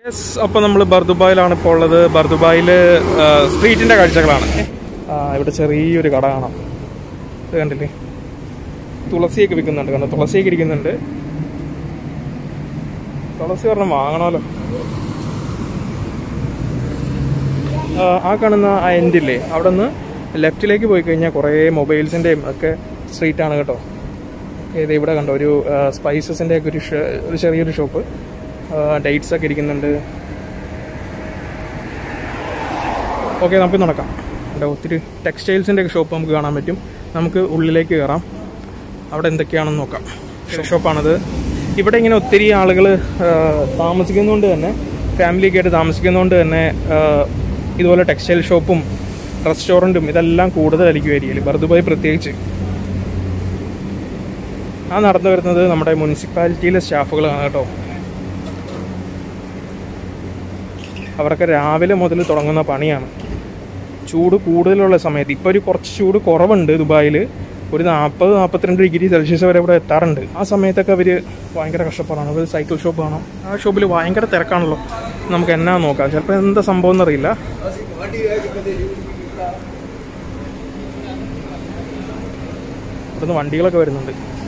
Yes അപ്പോൾ നമ്മൾ ബർദുബായിലാണ് ഇപ്പോൾ ഉള്ളത് ബർദുബായിൽ സ്ട്രീറ്റിൻ്റെ കാഴ്ചകളാണ് ആ, ഇവിടെ ചെറിയൊരു കട കാണാം ഇത് കണ്ടില്ലേ തുളസിയൊക്കെ വിൽക്കുന്നുണ്ട് കാരണം തുളസിയൊക്കെ ഇരിക്കുന്നുണ്ട് തുളസി പറഞ്ഞാൽ വാങ്ങണമല്ലോ ആ, ആ കാണുന്ന ആ എൻഡില്ലേ അവിടെ നിന്ന് ലെഫ്റ്റിലേക്ക് പോയി കഴിഞ്ഞാൽ കുറേ മൊബൈൽസിൻ്റെയും ഒക്കെ സ്ട്രീറ്റാണ് കേട്ടോ ഇത് ഇവിടെ കണ്ടോ ഒരു സ്പൈസസിൻ്റെ ഒക്കെ ഒരു ഷ- ഒരു ചെറിയൊരു ഷോപ്പ് ഡേറ്റ്സ് ഒക്കെ ഇരിക്കുന്നുണ്ട് ഓക്കെ നമുക്ക് നടക്കാം ഇവിടെ ഒത്തിരി ടെക്സ്റ്റൈൽസിൻ്റെ ഒക്കെ ഷോപ്പ് നമുക്ക് കാണാൻ പറ്റും നമുക്ക് ഉള്ളിലേക്ക് കയറാം അവിടെ എന്തൊക്കെയാണെന്ന് നോക്കാം ഷോപ്പാണത് ഇവിടെ ഇങ്ങനെ ഒത്തിരി ആളുകൾ താമസിക്കുന്നതുകൊണ്ട് തന്നെ ഫാമിലിയൊക്കെ ആയിട്ട് താമസിക്കുന്നതുകൊണ്ട് തന്നെ ആ, ഇതുപോലെ ടെക്സ്റ്റൈൽ ഷോപ്പും റെസ്റ്റോറൻറ്റും ഇതെല്ലാം കൂടുതലായിരിക്കും ഏരിയയിൽ ബർദുബായ് പ്രത്യേകിച്ച് ആ നടന്നു വരുന്നത് നമ്മുടെ മുനിസിപ്പാലിറ്റിയിലെ സ്റ്റാഫുകളാണ് കേട്ടോ അവരൊക്കെ രാവിലെ മുതൽ തുടങ്ങുന്ന പണിയാണ് ചൂട് കൂടുതലുള്ള സമയത്ത് ഇപ്പോൾ ഒരു കുറച്ച് ചൂട് കുറവുണ്ട് ദുബായിൽ ഒരു നാൽപ്പത് നാൽപ്പത്തിരണ്ട് ഡിഗ്രി സെൽഷ്യസ് വരെ ഇവിടെ എത്താറുണ്ട് ആ സമയത്തൊക്കെ അവർ ഭയങ്കര കഷ്ടപ്പാടാണ് അവർ സൈക്കിൾ ഷോപ്പ് കാണാം ആ ഷോപ്പിൽ ഭയങ്കര തിരക്കാണല്ലോ നമുക്ക് എന്നാ നോക്കാം ചിലപ്പോൾ എന്താ സംഭവം എന്നറിയില്ല ഇവിടുന്ന് വണ്ടികളൊക്കെ വരുന്നുണ്ട്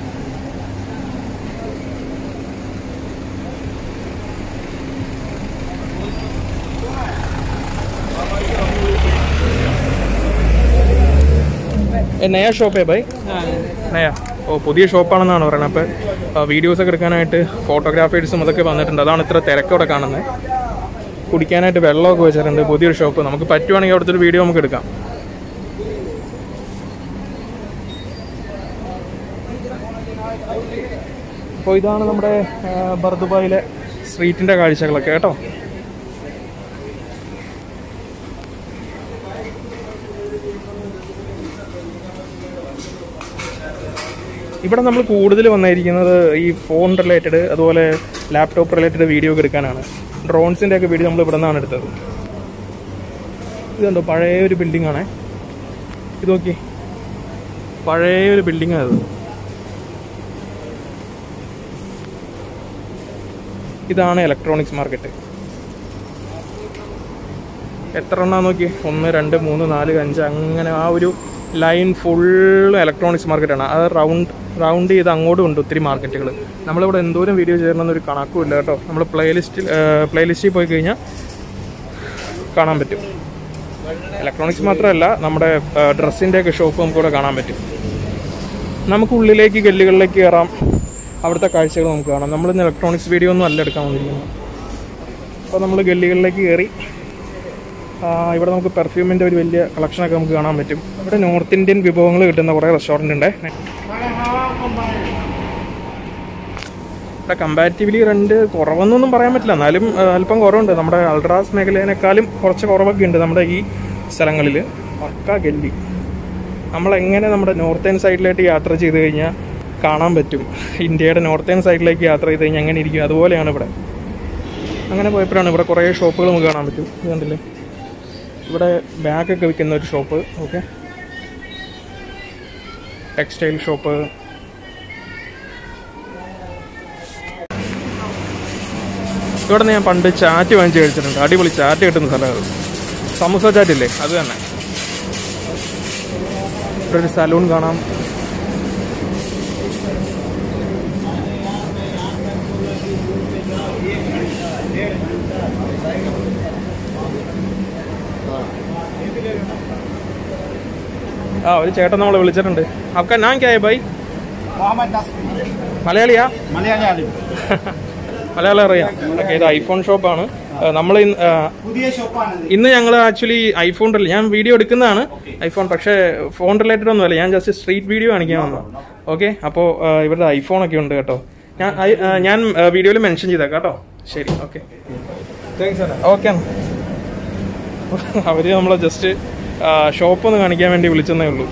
ए, नया ഷോപ്പ് है भाई നയ ഓ പുതിയ ഷോപ്പാണെന്നാണ് പറയുന്നത് അപ്പോൾ വീഡിയോസ് ഒക്കെ എടുക്കാനായിട്ട് ഫോട്ടോഗ്രാഫേഴ്സും അതൊക്കെ വന്നിട്ടുണ്ട് അതാണ് ഇത്ര തിരക്കോടെ കാണുന്നത് കുടിക്കാനായിട്ട് വെള്ളമൊക്കെ വെച്ചിട്ടുണ്ട് പുതിയൊരു ഷോപ്പ് നമുക്ക് പറ്റുവാണെങ്കിൽ അവിടുത്തെ ഒരു വീഡിയോ നമുക്ക് എടുക്കാം അപ്പോൾ ഇതാണ് നമ്മുടെ ആ, ബർദുബായിലെ സ്ട്രീറ്റിൻ്റെ കാഴ്ചകളൊക്കെ കേട്ടോ ഇവിടെ നമ്മൾ കൂടുതൽ വന്നിരിക്കുന്നത് ഈ ഫോൺ റിലേറ്റഡ് അതുപോലെ ലാപ്ടോപ്പ് റിലേറ്റഡ് വീഡിയോ ഒക്കെ എടുക്കാനാണ് ഡ്രോൺസിൻ്റെ ഒക്കെ വീഡിയോ നമ്മൾ ഇവിടെ നിന്നാണ് എടുത്തത് ഇത് കണ്ടോ പഴയ ഒരു ബിൽഡിംഗ് ആണേ ഇത് നോക്കി പഴയ ഒരു ബിൽഡിംഗ് അത് ഇതാണ് ഇലക്ട്രോണിക്സ് മാർക്കറ്റ് എത്ര എണ്ണ നോക്കി ഒന്ന് രണ്ട് മൂന്ന് നാല് അഞ്ച് അങ്ങനെ ആ ഒരു ലൈൻ ഫുള്ള് ഇലക്ട്രോണിക്സ് മാർക്കറ്റാണ് അത് റൗണ്ട് റൗണ്ട് ചെയ്ത് അങ്ങോട്ടും ഉണ്ട് ഒത്തിരി മാർക്കറ്റുകൾ നമ്മളിവിടെ എന്തോരം വീഡിയോ ചെയ്യണമെന്നൊരു കണക്കും ഇല്ല കേട്ടോ നമ്മൾ പ്ലേലിസ്റ്റിൽ പ്ലേലിസ്റ്റിൽ പോയി കഴിഞ്ഞാൽ കാണാൻ പറ്റും ഇലക്ട്രോണിക്സ് മാത്രമല്ല നമ്മുടെ ഡ്രസ്സിൻ്റെ ഒക്കെ ഷോപ്പ് നമുക്കിവിടെ കാണാൻ പറ്റും നമുക്ക് ഉള്ളിലേക്ക് ഗല്ലുകളിലേക്ക് കയറാം അവിടുത്തെ കാഴ്ചകൾ നമുക്ക് കാണാം നമ്മളിന്ന് ഇലക്ട്രോണിക്സ് വീഡിയോ ഒന്നും അല്ല എടുക്കാൻ വന്നിരിക്കുന്നത് അപ്പോൾ നമ്മൾ ഗല്ലികളിലേക്ക് കയറി ആ, ഇവിടെ നമുക്ക് പെർഫ്യൂമിൻ്റെ ഒരു വലിയ കളക്ഷനൊക്കെ നമുക്ക് കാണാൻ പറ്റും ഇവിടെ നോർത്ത് ഇന്ത്യൻ വിഭവങ്ങൾ കിട്ടുന്ന കുറേ റെസ്റ്റോറൻ്റ് ഉണ്ട് ഇവിടെ കമ്പാരിറ്റീവ്ലി റെന്റ് കുറവെന്നൊന്നും പറയാൻ പറ്റില്ല എന്നാലും ആ, അല്പം കുറവുണ്ട് നമ്മുടെ അൾട്രാസ് മേഖലയിനേക്കാളും കുറച്ച് കുറവൊക്കെ ഉണ്ട് നമ്മുടെ ഈ സ്ഥലങ്ങളിൽ പക്ക ഗല്ലി നമ്മളെങ്ങനെ നമ്മുടെ നോർത്തേൺ സൈഡിലായിട്ട് യാത്ര ചെയ്ത് കഴിഞ്ഞാൽ കാണാൻ പറ്റും ഇന്ത്യയുടെ നോർത്തേൺ സൈഡിലേക്ക് യാത്ര ചെയ്ത് കഴിഞ്ഞാൽ എങ്ങനെ ഇരിക്കും അതുപോലെയാണ് ഇവിടെ അങ്ങനെ പോയപ്പോഴാണ് ഇവിടെ കുറേ ഷോപ്പുകൾ നമുക്ക് കാണാൻ പറ്റും ഇത് കണ്ടില്ലേ ഇവിടെ ബാഗൊക്കെ വിൽക്കുന്ന ഒരു ഷോപ്പ് ഓക്കെ ടെക്സ്റ്റൈൽ ഷോപ്പ് ഇവിടെ നിന്ന് ഞാൻ പണ്ട് ചാറ്റ് വാങ്ങിച്ച് കഴിച്ചിട്ടുണ്ട് അടിപൊളി ചാറ്റ് കിട്ടുന്ന സ്ഥലമാണ് സമൂസ ചാറ്റില്ലേ അത് തന്നെ ഇവിടെ ഒരു സലൂൺ കാണാം ആ ഒരു ചേട്ടൻ നമ്മളെ വിളിച്ചിട്ടുണ്ട് അവക്ക ഞാൻ ക്യാ ബൈ मोहम्मद नासिर മലയാളിയാ മലയാളി ആലിം മലയാളം അറിയാം ഓക്കെ ഇത് ഐഫോൺ ഷോപ്പാണ് നമ്മൾ പുതിയ ഷോപ്പാണ് ഇന്ന് ഞങ്ങൾ ആക്ച്വലി ഐഫോൺ റിലേ ഞാൻ വീഡിയോ എടുക്കുന്നതാണ് ഐഫോൺ പക്ഷേ ഫോൺ റിലേറ്റഡ് ഒന്നുമല്ല ഞാൻ ജസ്റ്റ് സ്ട്രീറ്റ് വീഡിയോ കാണിക്കാൻ വന്നു ഓക്കെ അപ്പോൾ ഇവരുടെ ഐഫോൺ ഒക്കെ ഉണ്ട് കേട്ടോ ഞാൻ ഐ- ആ, ഞാൻ വീഡിയോയിൽ മെൻഷൻ ചെയ്തേക്കാം കേട്ടോ ശരി ഓക്കെ ഓക്കെ അവര് നമ്മളെ ജസ്റ്റ് ഷോപ്പ് ഒന്ന് കാണിക്കാൻ വേണ്ടി വിളിച്ചെന്നേ ഉള്ളൂ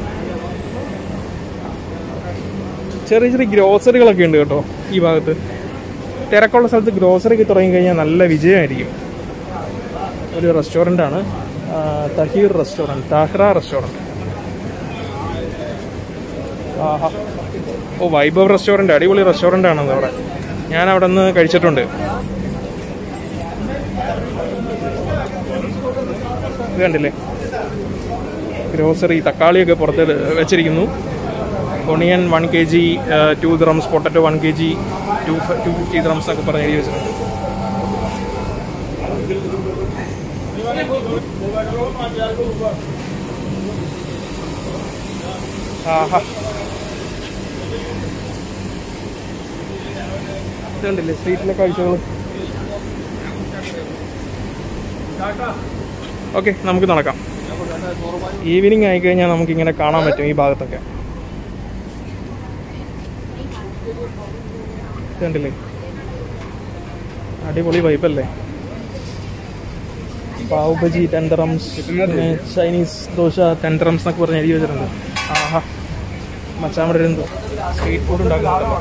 ചെറിയ ചെറിയ ഗ്രോസറികളൊക്കെ ഉണ്ട് കേട്ടോ ഈ ഭാഗത്ത് തിരക്കുള്ള സ്ഥലത്ത് ഗ്രോസറി ഒക്കെ തുടങ്ങി കഴിഞ്ഞാൽ നല്ല വിജയമായിരിക്കും ഒരു റെസ്റ്റോറൻ്റ് ആണ് ആ, തഹീർ റെസ്റ്റോറൻറ്റ് താഹ്റ റെസ്റ്റോറൻറ്റ് ആഹാ ഓ വൈഭവ് റെസ്റ്റോറൻറ്റ് അടിപൊളി റെസ്റ്റോറൻ്റ് ആണ് അവിടെ ഞാൻ അവിടെ നിന്ന് കഴിച്ചിട്ടുണ്ട് ഇത് കണ്ടില്ലേ ഗ്രോസറി തക്കാളിയൊക്കെ പുറത്ത് വെച്ചിരിക്കുന്നു onion one K G two dirhams potato one K G two two fifty dirhams എന്നൊക്കെ പറഞ്ഞ് എഴുതി വെച്ചിട്ടുണ്ട് ആഹാ ഇത് കണ്ടില്ലേ സ്ട്രീറ്റിലെ കാഴ്ചകൾ ഓക്കെ നമുക്ക് നടക്കാം ഈവനിങ് ആയി കഴിഞ്ഞാൽ നമുക്ക് ഇങ്ങനെ കാണാൻ പറ്റും ഈ ഭാഗത്തൊക്കെ ഇത് കണ്ടില്ലേ അടിപൊളി വൈബല്ലേ പാവ് ബജി ടെൻഡറംസ് പിന്നെ ചൈനീസ് ദോശ ടെൻഡറംസ് എന്നൊക്കെ പറഞ്ഞ് എഴുതി വെച്ചിട്ടുണ്ട് ആഹാ മച്ചാൻ ഇവിടെ ഇരുന്നു സ്ട്രീറ്റ് ഫുഡ് ഉണ്ടാക്കുന്നുണ്ടല്ലോ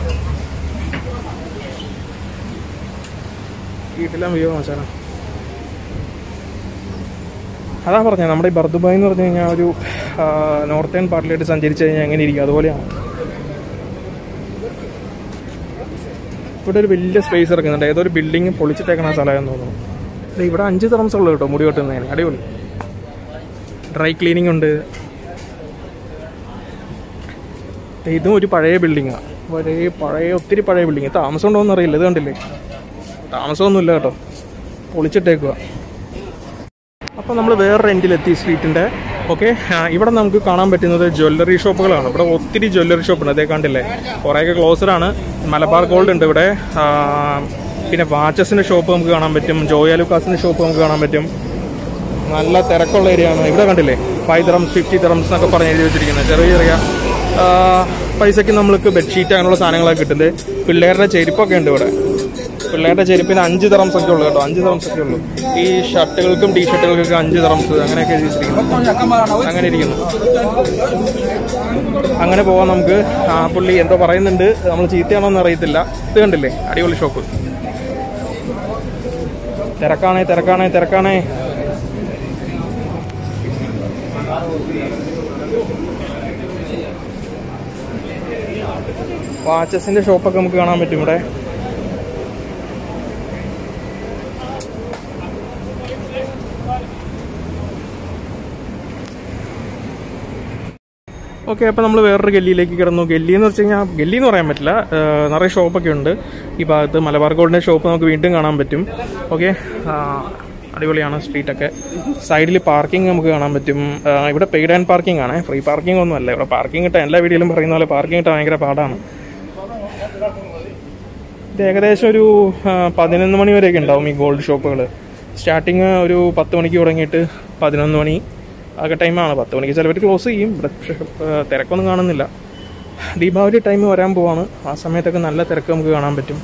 വീട്ടിലാൻ വ്യൂ മച്ചാനാ അതാ പറഞ്ഞത് നമ്മുടെ ഈ ബർദുബായ് എന്ന് പറഞ്ഞു കഴിഞ്ഞാൽ ഒരു നോർത്തേൺ പാർട്ടിലായിട്ട് സഞ്ചരിച്ചു കഴിഞ്ഞാൽ എങ്ങനെ ഇരിക്കും അതുപോലെയാണ് ഇവിടെ ഒരു വലിയ സ്പേസ് ഇറക്കുന്നുണ്ട് ഏതോ ഒരു ബിൽഡിംഗ് പൊളിച്ചിട്ടേക്കണ സ്ഥലമാണെന്ന് തോന്നുന്നു ദേ ഇവിടെ അഞ്ച് തറംസ് ഉള്ളു കേട്ടോ മുടി വെട്ടുന്നതിന് അടിപൊളി ഡ്രൈ ക്ലീനിങ് ഉണ്ട് ദേ ഇതും ഒരു പഴയ ബിൽഡിങ്ങാണ് പഴയ പഴയ ഒത്തിരി പഴയ ബിൽഡിങ് താമസം ഉണ്ടോ എന്ന് അറിയില്ല ഇത് കണ്ടില്ലേ താമസമൊന്നുമില്ല കേട്ടോ പൊളിച്ചിട്ടേക്കുക അപ്പോൾ നമ്മൾ വേറെ എൻഡിലെത്തി സ്ട്രീറ്റിൻ്റെ ഓക്കെ ഇവിടെ നമുക്ക് കാണാൻ പറ്റുന്നത് ജ്വല്ലറി ഷോപ്പുകളാണ് ഇവിടെ ഒത്തിരി ജ്വല്ലറി ഷോപ്പ് ഉണ്ട് അതേ കണ്ടില്ലേ കുറേയൊക്കെ ക്ലോസറാണ് മലബാർ ഗോൾഡ് ഉണ്ട് ഇവിടെ ആ, പിന്നെ വാച്ചസിൻ്റെ ഷോപ്പ് നമുക്ക് കാണാൻ പറ്റും ജോയ ലുക്കാസിൻ്റെ ഷോപ്പ് നമുക്ക് കാണാൻ പറ്റും നല്ല തിരക്കുള്ള ഏരിയ ആണ് ഇവിടെ കണ്ടില്ലേ ഫൈവ് തറംസ് ഫിഫ്റ്റി തറംസ് എന്നൊക്കെ പറഞ്ഞ് എഴുതി വെച്ചിരിക്കുന്നത് ചെറിയ ചെറിയ ആ, പൈസയ്ക്ക് നമ്മൾക്ക് ബെഡ്ഷീറ്റ് അങ്ങനെയുള്ള സാധനങ്ങളൊക്കെ കിട്ടുന്നത് പിള്ളേരുടെ ചെരുപ്പൊക്കെ ഉണ്ട് ഇവിടെ പിള്ളേരുടെ ചെരുപ്പിന് അഞ്ച് തറംസ് ഒക്കെ ഉള്ളു കേട്ടോ അഞ്ച് തറംസ് ഒക്കെ ഉള്ളു ഈ ഷർട്ടുകൾക്കും ടീ ഷർട്ടുകൾക്കൊക്കെ അഞ്ച് തറംസ് അങ്ങനെയൊക്കെ എഴുതി വെച്ചിരിക്കുന്നു അങ്ങനെ ഇരിക്കുന്നു അങ്ങനെ പോവാൻ നമുക്ക് ആ പുള്ളി എന്തോ പറയുന്നുണ്ട് നമ്മൾ ചീത്തയാണോ എന്ന് അറിയത്തില്ല ഇത് കണ്ടില്ലേ അടിപൊളി ഷോപ്പ് തിരക്കാണേ തിരക്കാണേ തിരക്കാണേ വാച്ചസിന്റെ ഷോപ്പൊക്കെ നമുക്ക് കാണാൻ പറ്റും ഇവിടെ ഓക്കെ അപ്പോൾ നമ്മൾ വേറൊരു ഗല്ലിയിലേക്ക് കിടന്നു ഗല്ലി എന്ന് വെച്ച് കഴിഞ്ഞാൽ ഗല്ലി എന്ന് പറയാൻ പറ്റില്ല ആ, നിറയെ ഷോപ്പൊക്കെ ഉണ്ട് ഈ ഭാഗത്ത് മലബാർ ഗോൾഡിൻ്റെ ഷോപ്പ് നമുക്ക് വീണ്ടും കാണാൻ പറ്റും ഓക്കെ അടിപൊളിയാണ് സ്ട്രീറ്റൊക്കെ സൈഡിൽ പാർക്കിംഗ് നമുക്ക് കാണാൻ പറ്റും ആ, ഇവിടെ പെയ്ഡ് ആൻഡ് പാർക്കിംഗ് ആണ് ഫ്രീ പാർക്കിംഗ് ഒന്നും അല്ല ഇവിടെ പാർക്കിംഗ് കിട്ടാൻ എല്ലാ വീഡിയോയിലും പറയുന്ന പോലെ പാർക്കിംഗ് കിട്ടാൻ ഭയങ്കര പാടാണ് ഇത് ഏകദേശം ഒരു ആ, പതിനൊന്ന് മണി വരെയൊക്കെ ഉണ്ടാവും ഈ ഗോൾഡ് ഷോപ്പുകൾ സ്റ്റാർട്ടിങ് ഒരു പത്ത് മണിക്ക് തുടങ്ങിയിട്ട് പതിനൊന്ന് മണി ആകെ ടൈമാണ് പത്ത് മണിക്ക് ചിലവർ ക്ലോസ് ചെയ്യും ഇവിടെ പക്ഷേ ആ, തിരക്കൊന്നും കാണുന്നില്ല ദീപാവലി ടൈം വരാൻ പോവാണ് ആ സമയത്തൊക്കെ നല്ല തിരക്ക് നമുക്ക് കാണാൻ പറ്റും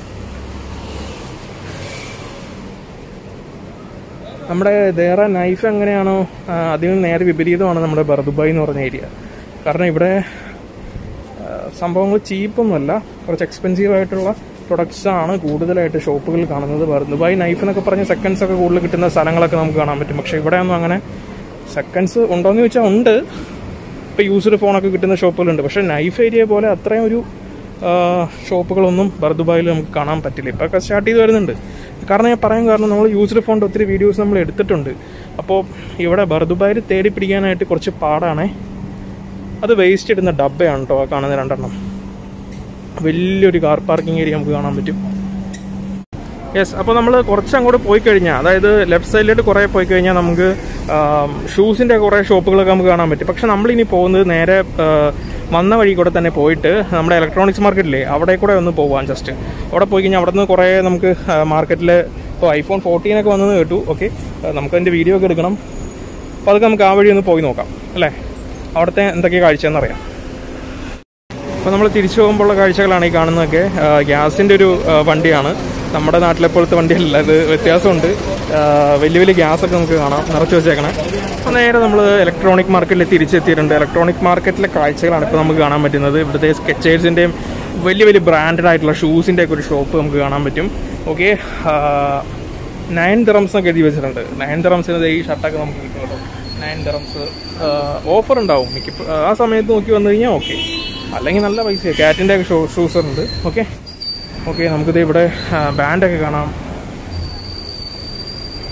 നമ്മുടെ ദേറ നൈഫ് എങ്ങനെയാണോ ആ, അതിന് നേരെ വിപരീതമാണ് നമ്മുടെ ബർദുബായ് എന്ന് പറഞ്ഞ ഏരിയ കാരണം ഇവിടെ സംഭവങ്ങൾ ചീപ്പൊന്നുമല്ല കുറച്ച് എക്സ്പെൻസീവ് ആയിട്ടുള്ള പ്രൊഡക്ട്സ് ആണ് കൂടുതലായിട്ട് ഷോപ്പുകളിൽ കാണുന്നത് വേറെ ദുബായ് നൈഫ് എന്നൊക്കെ പറഞ്ഞ സെക്കൻഡ്സ് ഒക്കെ കൂടുതൽ കിട്ടുന്ന സ്ഥലങ്ങളൊക്കെ നമുക്ക് കാണാൻ പറ്റും പക്ഷേ ഇവിടെ ഒന്നും അങ്ങനെ സെക്കൻഡ്സ് ഉണ്ടോയെന്ന് ചോദിച്ചാൽ ഉണ്ട് ഇപ്പോൾ യൂസ്ഡ് ഫോണൊക്കെ കിട്ടുന്ന ഷോപ്പുകളുണ്ട് പക്ഷേ നൈഫ് ഏരിയ പോലെ അത്രയും ഒരു ആ, ഷോപ്പുകളൊന്നും ബർദുബായിൽ നമുക്ക് കാണാൻ പറ്റില്ല ഇപ്പോൾ സ്റ്റാർട്ട് ചെയ്ത് വരുന്നുണ്ട് കാരണം ഞാൻ പറയാൻ കാരണം നമ്മൾ യൂസ്ഡ് ഫോണിൻ്റെ ഒത്തിരി വീഡിയോസ് നമ്മൾ എടുത്തിട്ടുണ്ട് അപ്പോൾ ഇവിടെ ബർദുബായിൽ തേടി പിടിക്കാനായിട്ട് കുറച്ച് പാടാണേ അത് വേസ്റ്റ് ഇടുന്ന ഡബ്ബയാണ് കേട്ടോ ആ കാണുന്ന രണ്ടെണ്ണം വലിയൊരു കാർ പാർക്കിംഗ് ഏരിയ നമുക്ക് കാണാൻ പറ്റും യെസ് അപ്പോൾ നമ്മൾ കുറച്ച് അങ്ങോട്ട് പോയി കഴിഞ്ഞാൽ അതായത് ലെഫ്റ്റ് സൈഡിലോട്ട് കുറേ പോയി കഴിഞ്ഞാൽ നമുക്ക് ഷൂസിൻ്റെ കുറേ ഷോപ്പുകളൊക്കെ നമുക്ക് കാണാൻ പറ്റും പക്ഷെ നമ്മളിനി പോകുന്നത് നേരെ ആ, വന്ന വഴി കൂടെ തന്നെ പോയിട്ട് നമ്മുടെ ഇലക്ട്രോണിക്സ് മാർക്കറ്റില്ലേ അവിടെ കൂടെ ഒന്ന് പോവാം ജസ്റ്റ് അവിടെ പോയി കഴിഞ്ഞാൽ അവിടെ നിന്ന് കുറേ നമുക്ക് മാർക്കറ്റിൽ ഇപ്പോൾ ഐഫോൺ ഫോർട്ടീനൊക്കെ വന്നെന്ന് കേട്ടു ഓക്കെ നമുക്ക് അതിൻ്റെ വീഡിയോ ഒക്കെ എടുക്കണം അപ്പോൾ അതൊക്കെ നമുക്ക് ആ വഴി ഒന്ന് പോയി നോക്കാം അല്ലേ അവിടുത്തെ എന്തൊക്കെ കാഴ്ചയെന്ന് അറിയാം അപ്പോൾ നമ്മൾ തിരിച്ചു പോകുമ്പോഴുള്ള കാഴ്ചകളാണ് ഈ കാണുന്നതൊക്കെ ആ, ഗ്യാസിൻ്റെ ഒരു ആ, വണ്ടിയാണ് നമ്മുടെ നാട്ടിലെ പോലത്തെ വണ്ടിയല്ല ഇത് വ്യത്യാസമുണ്ട് ആ, വലിയ വലിയ ഗ്യാസൊക്കെ നമുക്ക് കാണാം നിറച്ച് വെച്ചേക്കണേ അപ്പോൾ നേരെ നമ്മൾ ഇലക്ട്രോണിക് മാർക്കറ്റിൽ തിരിച്ചെത്തിയിട്ടുണ്ട് ഇലക്ട്രോണിക് മാർക്കറ്റിലെ കാഴ്ചകളാണ് ഇപ്പോൾ നമുക്ക് കാണാൻ പറ്റുന്നത് ഇവിടുത്തെ സ്കെച്ചേഴ്സിൻ്റെയും വലിയ വലിയ ബ്രാൻഡഡ് ആയിട്ടുള്ള ഷൂസിൻ്റെ ഒക്കെ ഒരു ഷോപ്പ് നമുക്ക് കാണാൻ പറ്റും ഓക്കെ നയൻ ദിറംസ് ഒക്കെ എഴുതി വെച്ചിട്ടുണ്ട് നയൻ ദിറംസിന് ഈ ഷർട്ടൊക്കെ നമുക്ക് കിട്ടും കേട്ടോ നയൻ ദിറംസ് ഓഫർ ഉണ്ടാവും മിക്ക ആ സമയത്ത് നോക്കി വന്നു കഴിഞ്ഞാൽ ഓക്കെ അല്ലെങ്കിൽ നല്ല പൈസ കാറ്റിൻ്റെ ഒക്കെ ഷൂ ഷൂസ് ഉണ്ട് ഓക്കെ ഓക്കെ നമുക്കിത് ഇവിടെ ബാൻഡൊക്കെ കാണാം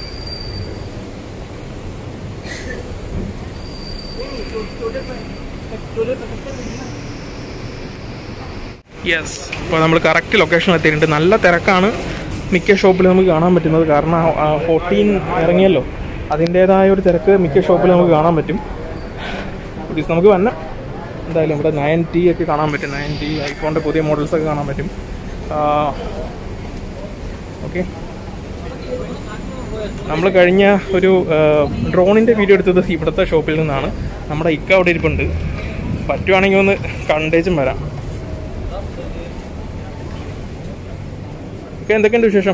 യെസ് അപ്പോൾ നമ്മൾ കറക്റ്റ് ലൊക്കേഷൻ എത്തിയിട്ടുണ്ട് നല്ല തിരക്കാണ് മിക്ക ഷോപ്പിലും നമുക്ക് കാണാൻ പറ്റുന്നത് കാരണം ഫോർട്ടീൻ ഇറങ്ങിയല്ലോ അതിൻ്റേതായ ഒരു തിരക്ക് മിക്ക ഷോപ്പിലും നമുക്ക് കാണാൻ പറ്റും പ്ലീസ് നമുക്ക് വന്ന എന്തായാലും ഇവിടെ നയൻ ടി ഒക്കെ കാണാൻ പറ്റും നയൻ ടി ഐഫോണിൻ്റെ പുതിയ മോഡൽസ് ഒക്കെ കാണാൻ പറ്റും ഓക്കെ നമ്മൾ കഴിഞ്ഞ ഒരു ഡ്രോണിൻ്റെ വീഡിയോ എടുത്തത് ഇവിടുത്തെ ഷോപ്പിൽ നിന്നാണ് നമ്മുടെ ഇക്ക അവിടെ ഇരിപ്പുണ്ട് പറ്റുവാണെങ്കിൽ ഒന്ന് കണ്ടേച്ചും വരാം ഇക്ക എന്തൊക്കെയുണ്ട് വിശേഷം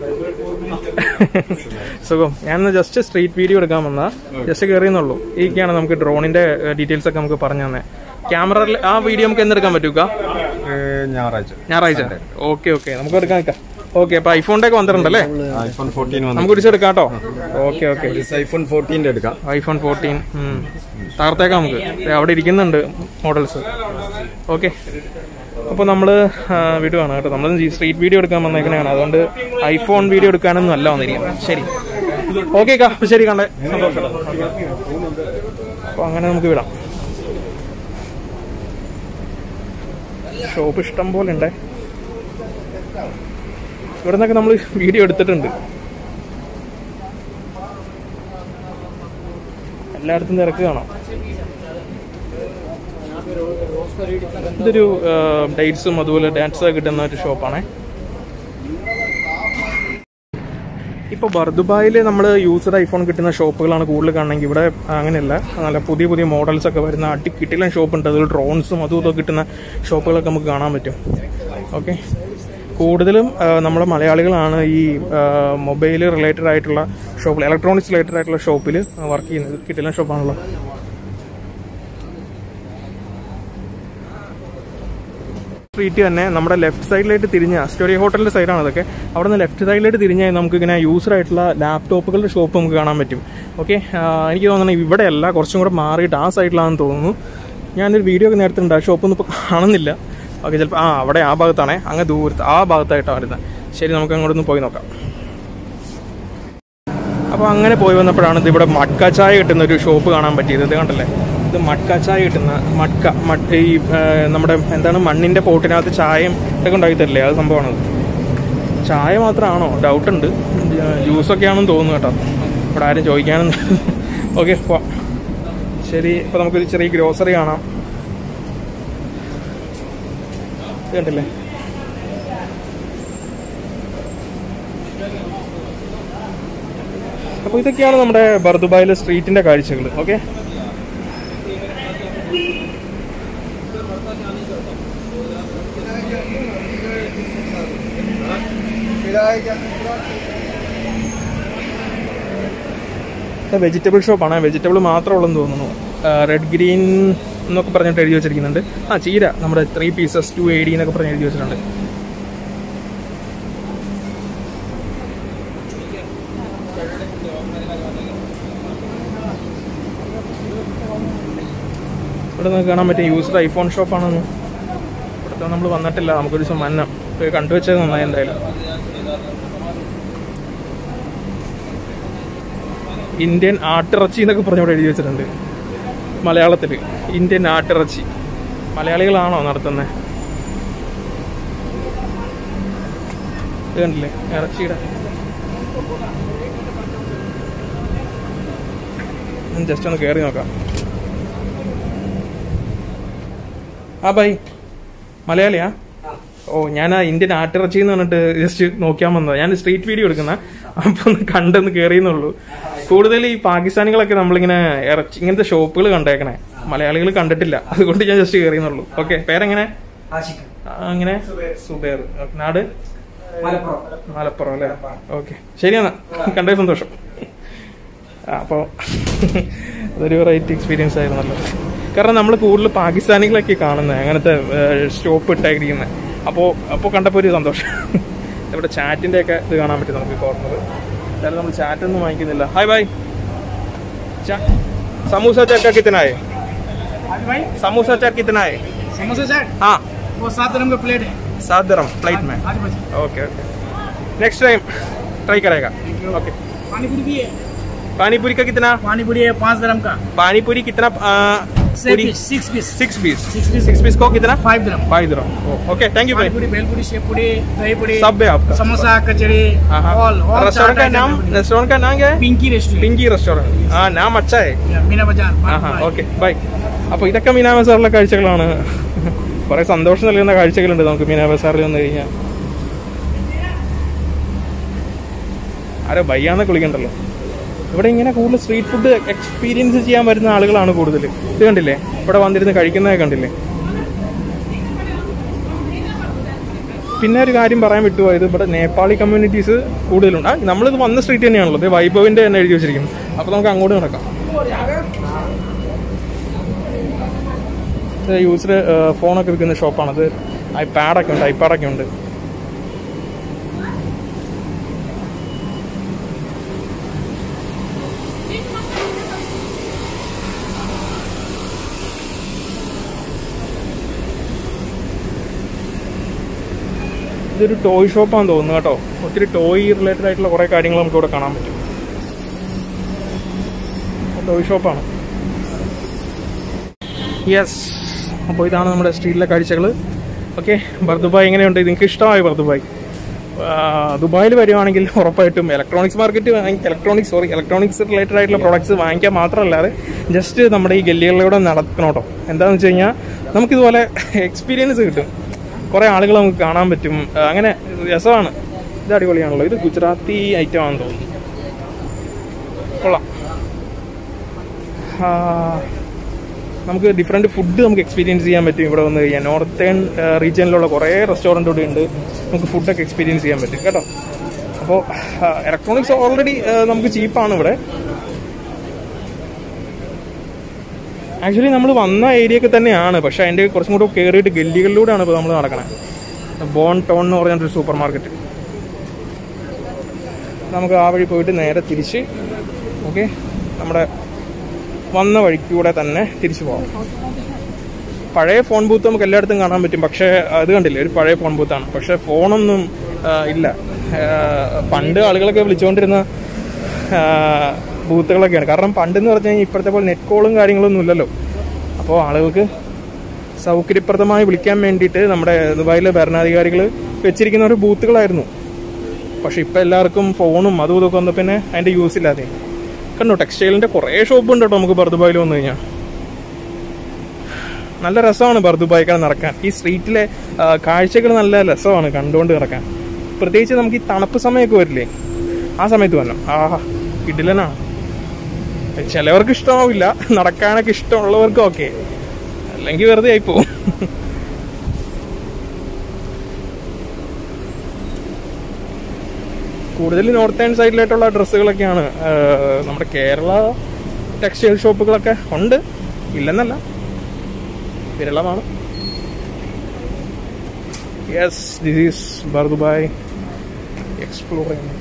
സുഖം ഞാൻ ജസ്റ്റ് സ്ട്രീറ്റ് വീഡിയോ എടുക്കാൻ വന്ന ജസ്റ്റ് കയറിയെന്നുള്ളൂ ഈക്കാണ് നമുക്ക് ഡ്രോണിന്റെ ഡീറ്റെയിൽസ് ഒക്കെ നമുക്ക് പറഞ്ഞു തന്നെ ക്യാമറയിൽ ആ വീഡിയോ നമുക്ക് എന്തെടുക്കാൻ പറ്റൂക്ക ഞായറാഴ്ച ഞായറാഴ്ച ഓക്കെ ഓക്കെ നമുക്ക് എടുക്കാൻ നിൽക്കാം ഓക്കെ അപ്പൊ ഐഫോണിന്റെ ഒക്കെ വന്നിട്ടുണ്ടല്ലേ ഐഫോൺ ഫോർട്ടീൻ വന്നു നമുക്ക് ഒരിച്ചെടുക്കാം കേട്ടോ ഓക്കെ ഓക്കെ ഐഫോൺ ഫോർട്ടീൻ്റെ എടുക്കാം ഐഫോൺ ഫോർട്ടീൻ തകർത്തേക്കാം നമുക്ക് ദേ അവിടെ ഇരിക്കുന്നുണ്ട് മോഡൽസ് ഓക്കെ അപ്പോൾ നമ്മൾ വിടുവാണ് കേട്ടോ നമ്മൾ സ്ട്രീറ്റ് വീഡിയോ എടുക്കാൻ വന്നേക്കണതാണ് അതുകൊണ്ട് ഐഫോൺ വീഡിയോ എടുക്കാനൊന്നും അല്ല വന്നിരിക്കുന്നത് ശരി ഓക്കെ കാ അപ്പോൾ ശരി കണ്ടേ സന്തോഷം അപ്പോൾ അങ്ങനെ നമുക്ക് വിടാം ഷോപ്പ് ഇഷ്ടം പോലെ ഉണ്ടേ ഇവിടെ നിന്നൊക്കെ നമ്മൾ വീഡിയോ എടുത്തിട്ടുണ്ട് എല്ലായിടത്തും തിരക്ക് കാണാം ഇതൊരു ഡേറ്റ്സും അതുപോലെ ഡാൻസ് കിട്ടുന്ന ഒരു ഷോപ്പാണേ ഇപ്പോൾ ബർദുബായിൽ നമ്മൾ യൂസ്ഡ് ഐഫോൺ കിട്ടുന്ന ഷോപ്പുകളാണ് കൂടുതൽ കാണണമെങ്കിൽ ഇവിടെ അങ്ങനെയല്ല നല്ല പുതിയ പുതിയ മോഡൽസ് ഒക്കെ വരുന്ന അടി കിട്ടില്ല ഷോപ്പ് ഉണ്ട് അതിൽ ഡ്രോൺസും അതും ഇതൊക്കെ കിട്ടുന്ന ഷോപ്പുകളൊക്കെ നമുക്ക് കാണാൻ പറ്റും ഓക്കെ കൂടുതലും ആ, നമ്മുടെ മലയാളികളാണ് ഈ മൊബൈൽ റിലേറ്റഡ് ആയിട്ടുള്ള ഷോപ്പിൽ ഇലക്ട്രോണിക്സ് റിലേറ്റഡ് ആയിട്ടുള്ള ഷോപ്പിൽ വർക്ക് ചെയ്യുന്നത് കിട്ടില്ല ഷോപ്പാണല്ലോ സ്ട്രീറ്റ് തന്നെ നമ്മുടെ ലെഫ്റ്റ് സൈഡിലായിട്ട് തിരിഞ്ഞ സ്റ്റോറി ഹോട്ടലിന്റെ സൈഡാണ് അതൊക്കെ അവിടെ നിന്ന് ലെഫ്റ്റ് സൈഡിലായിട്ട് തിരിഞ്ഞാൽ നമുക്ക് ഇങ്ങനെ യൂസർ ആയിട്ടുള്ള ലാപ്ടോപ്പുകളുടെ ഷോപ്പ് നമുക്ക് കാണാൻ പറ്റും ഓക്കെ എനിക്ക് തോന്നുന്നത് ഇവിടെയല്ല കുറച്ചും കൂടെ മാറിയിട്ട് ആ സൈഡിലാണെന്ന് തോന്നുന്നു ഞാനൊരു വീഡിയോ ഒക്കെ നേരത്തെ ഉണ്ട് ആ ഷോപ്പൊന്നും ഇപ്പോൾ കാണുന്നില്ല ഓക്കെ ചിലപ്പോൾ ആ അവിടെ ആ ഭാഗത്താണേ അങ്ങ് ദൂരത്ത് ആ ഭാഗത്തായിട്ടാണ് വരുന്നത് ശരി നമുക്ക് അങ്ങോട്ടൊന്ന് പോയി നോക്കാം അപ്പോൾ അങ്ങനെ പോയി വന്നപ്പോഴാണ് ഇത് ഇവിടെ മട്ക ചായ കിട്ടുന്ന ഒരു ഷോപ്പ് കാണാൻ പറ്റിയത് ഇത് കണ്ടല്ലേ ഇത് മട്ക ചായ കിട്ടുന്ന മട്ക മട്ട് ഈ ആ, നമ്മുടെ എന്താണ് മണ്ണിന്റെ പോട്ടിനകത്ത് ചായയും ഇതൊക്കെ ഉണ്ടാക്കി തരില്ലേ അത് സംഭവമാണത് ചായ മാത്രമാണോ ഡൗട്ട് ഉണ്ട് ജ്യൂസൊക്കെ ആണെന്ന് തോന്നുന്നു കേട്ടോ ഇവിടെ ആരും ചോദിക്കാനൊന്നും ഓക്കെ പോവാം ശരി ഇപ്പോൾ നമുക്കൊരു ചെറിയ ഗ്രോസറി കാണാം ഇത് കണ്ടില്ലേ അപ്പോൾ ഇതൊക്കെയാണ് നമ്മുടെ ബർദുബായിലെ സ്ട്രീറ്റിന്റെ കാഴ്ചകൾ ഓക്കെ വെജിറ്റബിൾ ഷോപ്പാണ് വെജിറ്റബിൾ മാത്രമേ ഉള്ളെന്ന് തോന്നുന്നു റെഡ് ഗ്രീൻ എന്നൊക്കെ പറഞ്ഞിട്ട് എഴുതി വെച്ചിരിക്കുന്നുണ്ട് ആ ചീര നമ്മുടെ three pieces two A D എന്നൊക്കെ പറഞ്ഞ് എഴുതി വെച്ചിട്ടുണ്ട് ഇവിടെ നമുക്ക് കാണാൻ പറ്റിയ യൂസ്ഡ് ഐഫോൺ ഷോപ്പാണെന്ന് ഇവിടുത്തെ നമ്മൾ വന്നിട്ടില്ല നമുക്കൊരു ദിവസം മന്നം പോയി കണ്ടുവച്ചത് നന്നായി എന്തായാലും ഇന്ത്യൻ ആട്ടിറച്ചി എന്നൊക്കെ പറഞ്ഞ് ഇവിടെ എഴുതി വെച്ചിട്ടുണ്ട് മലയാളത്തിൽ ഇന്ത്യൻ ആട്ടിറച്ചി മലയാളികളാണോ നടത്തുന്നത് ഇത് കണ്ടില്ലേ ഇറച്ചിയുടെ ജസ്റ്റ് ഒന്ന് കയറി നോക്കാം ആ ബൈ മലയാളിയാ ഓ ഞാൻ ആ ഇന്ത്യൻ ആട്ടിറച്ചി എന്ന് പറഞ്ഞിട്ട് ജസ്റ്റ് നോക്കിയാൻ വന്നത് ഞാൻ സ്ട്രീറ്റ് വീഡിയോ എടുക്കുന്ന അപ്പൊ ഒന്ന് കണ്ടെന്ന് കയറിയെന്നുള്ളൂ കൂടുതൽ ഈ പാകിസ്ഥാനികളൊക്കെ നമ്മളിങ്ങനെ ഇറച്ചി ഇങ്ങനത്തെ ഷോപ്പുകൾ കണ്ടേക്കണേ മലയാളികൾ കണ്ടിട്ടില്ല അതുകൊണ്ട് ഞാൻ ജസ്റ്റ് കയറിയെന്നുള്ളൂ ഓക്കെ പേരെങ്ങനെ ആഷിഖ് ആ, അങ്ങനെ സുബേർ നാട് മലപ്പുറം മലപ്പുറം അല്ലേ ഓക്കെ ശരിയെന്നാ കണ്ടേ സന്തോഷം ആ, അപ്പോൾ അതൊരു വെറൈറ്റി എക്സ്പീരിയൻസ് ആയിരുന്നല്ലോ കാരണം നമ്മൾ കൂടുതൽ പാകിസ്ഥാനികളൊക്കെ കാണുന്നത് അങ്ങനത്തെ സ്റ്റോപ്പ് ഇട്ടായിരിക്കുന്നത് അപ്പോൾ അപ്പോൾ കണ്ടപ്പോൾ ഒരു സന്തോഷം ഇവിടെ ചാറ്റിൻ്റെ ഒക്കെ ഇത് കാണാൻ പറ്റും നമുക്ക് കോർണർ എന്തായാലും നമ്മൾ ചാറ്റ് ഒന്നും വാങ്ങിക്കുന്നില്ല ഹായ് ബൈ സമൂസ ചക്ക കിത്തനായേ आज भाई സമൂസ ചക്ക കിത്തനായേ समोसा चाट ആ वो सात रंग का प्लेट है सात दरम प्लेट में आज बजे okay okay next time try करेगा ओके पानी पूरी भी है पानीपुरी का कितना पानी पूरी है पाँच दरम का पानीपुरी कितना आ, छह puri piece six piece six piece Six piece. Six piece को कितना five dirham five dirham okay thank you pani भाई पूरी भेलपूरी शेव पूरी दही पूरी सब है आपका samosa kachori all all restaurant का नाम रेस्टोरेंट का नाम क्या है पिंकी रेस्टोरेंट പിങ്കി റെസ്റ്റോറന്റ് ആ നാം അച്ഛാ मीना बाजार ആഹാ ഓക്കെ ബൈ അപ്പൊ ഇതൊക്കെ മീനാ ബസാറിലെ കാഴ്ചകളാണ് കുറെ സന്തോഷം നൽകുന്ന കാഴ്ചകളുണ്ട് നമുക്ക് മീനാ ബസാറിൽ വന്നു കഴിഞ്ഞാൽ ആരോ ബയ്യാന്ന് കുളിക്കണ്ടല്ലോ ഇവിടെ ഇങ്ങനെ കൂടുതൽ സ്ട്രീറ്റ് ഫുഡ് എക്സ്പീരിയൻസ് ചെയ്യാൻ വരുന്ന ആളുകളാണ് കൂടുതൽ ഇത് കണ്ടില്ലേ ഇവിടെ വന്നിരുന്ന് കഴിക്കുന്നതൊക്കെ കണ്ടില്ലേ പിന്നെ ഒരു കാര്യം പറയാൻ വിട്ടുപോയത് ഇവിടെ നേപ്പാളി കമ്മ്യൂണിറ്റീസ് കൂടുതലുണ്ട് ആ നമ്മളിത് വന്ന സ്ട്രീറ്റ് തന്നെയാണല്ലോ ഇത് വൈഭവിന്റെ തന്നെ എഴുതി വെച്ചിരിക്കുന്നു അപ്പൊ നമുക്ക് അങ്ങോട്ട് നടക്കാം യൂസ്ഡ് ഫോണൊക്കെ വിൽക്കുന്ന ഷോപ്പാണത് ഐപാഡൊക്കെ ഉണ്ട് ഐപാഡൊക്കെ ഉണ്ട് ഇതൊരു ടോയ് ഷോപ്പാന്ന് തോന്നുന്നു കേട്ടോ ഒത്തിരി ടോയ് റിലേറ്റഡ് ആയിട്ടുള്ള കുറെ കാര്യങ്ങൾ നമുക്ക് ഇവിടെ കാണാൻ പറ്റും ടോയ് ഷോപ്പാണ് യെസ് അപ്പോൾ ഇതാണ് നമ്മുടെ സ്ട്രീറ്റിലെ കാഴ്ചകൾ ഓക്കെ ബർദുബായ് എങ്ങനെയുണ്ട് നിങ്ങൾക്ക് ഇഷ്ടമായി ബർദുബായ് ദുബായിൽ വരുവാണെങ്കിൽ ഉറപ്പായിട്ടും electronics market electronics sorry electronics related ആയിട്ടുള്ള പ്രോഡക്ട്സ് വാങ്ങിക്കാൻ മാത്രമല്ലാതെ ജസ്റ്റ് നമ്മുടെ ഈ ഗല്ലികളിലൂടെ നടക്കണം കേട്ടോ എന്താണെന്ന് വെച്ച് കഴിഞ്ഞാൽ നമുക്കിതുപോലെ എക്സ്പീരിയൻസ് കിട്ടും കുറേ ആളുകൾ നമുക്ക് കാണാൻ പറ്റും ആ, അങ്ങനെ രസമാണ് ഇത് അടിപൊളിയാണല്ലോ ഇത് ഗുജറാത്തി ഐറ്റം ആണെന്ന് തോന്നുന്നു കൊള്ളാം ആ, നമുക്ക് ഡിഫറെൻറ്റ് ഫുഡ് നമുക്ക് എക്സ്പീരിയൻസ് ചെയ്യാൻ പറ്റും ഇവിടെ വന്ന് കഴിഞ്ഞാൽ നോർത്തേൺ റീജിയനിലുള്ള കുറേ റെസ്റ്റോറൻറ്റ് ഇവിടെ ഉണ്ട് നമുക്ക് ഫുഡൊക്കെ എക്സ്പീരിയൻസ് ചെയ്യാൻ പറ്റും കേട്ടോ അപ്പോൾ ഇലക്ട്രോണിക്സ് ഓൾറെഡി നമുക്ക് ചീപ്പാണ് ഇവിടെ ആക്ച്വലി നമ്മൾ വന്ന ഏരിയയൊക്കെ തന്നെയാണ് പക്ഷേ അതിൻ്റെ കുറച്ചും കൂടെ കയറിയിട്ട് ഗല്ലികളിലൂടെയാണ് ഇപ്പോൾ നമ്മൾ നടക്കണത് ബോൺ ടൗൺ എന്ന് പറഞ്ഞൊരു സൂപ്പർ മാർക്കറ്റ് നമുക്ക് ആ വഴി പോയിട്ട് നേരെ തിരിച്ച് ഓക്കെ നമ്മുടെ വന്ന വഴിക്കൂടെ തന്നെ തിരിച്ചു പോകാം പഴയ ഫോൺ ബൂത്ത് നമുക്ക് എല്ലായിടത്തും കാണാൻ പറ്റും പക്ഷേ അത് കണ്ടില്ലേ ഒരു പഴയ ഫോൺ ബൂത്താണ് പക്ഷേ ഫോണൊന്നും ആ, ഇല്ല ആ, പണ്ട് ആളുകളൊക്കെ വിളിച്ചുകൊണ്ടിരുന്ന ആ, ബൂത്തുകളൊക്കെയാണ് കാരണം പണ്ടെന്ന് പറഞ്ഞു കഴിഞ്ഞാൽ ഇപ്പോഴത്തെ പോലെ നെറ്റ് കോളും കാര്യങ്ങളൊന്നും ഇല്ലല്ലോ അപ്പോൾ ആളുകൾക്ക് സൗകര്യപ്രദമായി വിളിക്കാൻ വേണ്ടിയിട്ട് നമ്മുടെ ദുബായിലെ ഭരണാധികാരികൾ വെച്ചിരിക്കുന്ന ഒരു ബൂത്തുകളായിരുന്നു പക്ഷെ ഇപ്പം എല്ലാവർക്കും ഫോണും അതും ഇതൊക്കെ വന്ന പിന്നെ അതിൻ്റെ യൂസ് ഇല്ലാതെ കണ്ടോ ടെക്സ്റ്റൈലിൻ്റെ കുറേ ഷോപ്പ് ഉണ്ട് കേട്ടോ നമുക്ക് ബർദുബായിൽ വന്നു കഴിഞ്ഞാൽ നല്ല രസമാണ് ബർദുബായിക്കാൻ നടക്കാൻ ഈ സ്ട്രീറ്റിലെ കാഴ്ചകൾ നല്ല രസമാണ് കണ്ടുകൊണ്ട് കിടക്കാൻ പ്രത്യേകിച്ച് നമുക്ക് ഈ തണുപ്പ് സമയമൊക്കെ വരില്ലേ ആ സമയത്ത് വരണം ആഹാ ഇഡിലനാണ് ചിലവർക്ക് ഇഷ്ടമാവില്ല നടക്കാനൊക്കെ ഇഷ്ടമുള്ളവർക്ക് ഓക്കെ അല്ലെങ്കിൽ വെറുതെ ആയിപ്പോവും കൂടുതൽ നോർത്തേൺ സൈഡിലായിട്ടുള്ള ഡ്രസ്സുകളൊക്കെയാണ് ആ, നമ്മുടെ കേരള ടെക്സ്റ്റൈൽ ഷോപ്പുകളൊക്കെ ഉണ്ട് ഇല്ലെന്നല്ല വിരളമാണ് yes this is Bur Dubai explore ചെയ്യുന്നു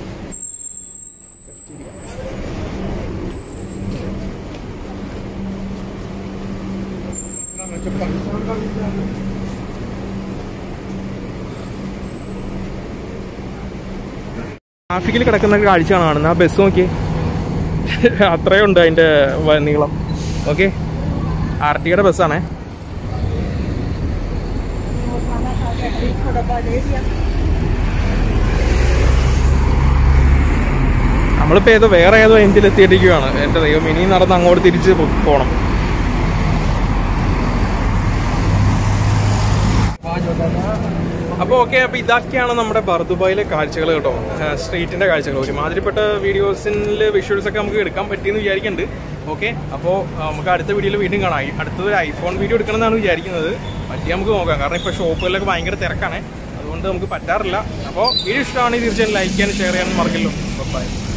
ട്രാഫിക്കിൽ കിടക്കുന്ന കാഴ്ചയാണ് കാണുന്നത് ആ ബസ് നോക്കി അത്രയും ഉണ്ട് അതിന്റെ വ- നീളം ഓക്കെ ആർ ടിയുടെ ബസ്സാണേ നമ്മളിപ്പോ ഏതോ വേറെ ഏതോ എൻഡിൽ എത്തിയിട്ടിരിക്കുകയാണ് എന്റെ ദൈവം ഇനി നടന്ന് അങ്ങോട്ട് തിരിച്ച് പോ- പോണം അപ്പോൾ ഓക്കെ അപ്പോൾ ഇതൊക്കെയാണ് നമ്മുടെ ബർദുബായിലെ കാഴ്ചകൾ കേട്ടോ സ്ട്രീറ്റിന്റെ കാഴ്ചകൾ ഒരുമാതിരിപ്പെട്ട വീഡിയോസിൽ വിഷ്വൽസ് ഒക്കെ നമുക്ക് എടുക്കാൻ പറ്റിയെന്ന് വിചാരിക്കുന്നുണ്ട് ഓക്കെ അപ്പോൾ നമുക്ക് അടുത്ത വീഡിയോയിൽ വീണ്ടും കാണാം അടുത്തത് ഒരു ഐഫോൺ വീഡിയോ എടുക്കണം എന്നാണ് വിചാരിക്കുന്നത് പറ്റി നമുക്ക് നോക്കാം കാരണം ഇപ്പോൾ ഷോപ്പുകളിലൊക്കെ ഭയങ്കര തിരക്കാണ് അതുകൊണ്ട് നമുക്ക് പറ്റാറില്ല അപ്പോൾ വീഡിയോ ഇഷ്ടമാണെങ്കിൽ തീർച്ചയായും ലൈക്ക് ചെയ്യാനും ഷെയർ ചെയ്യാനും മറക്കില്ലോ ബൈ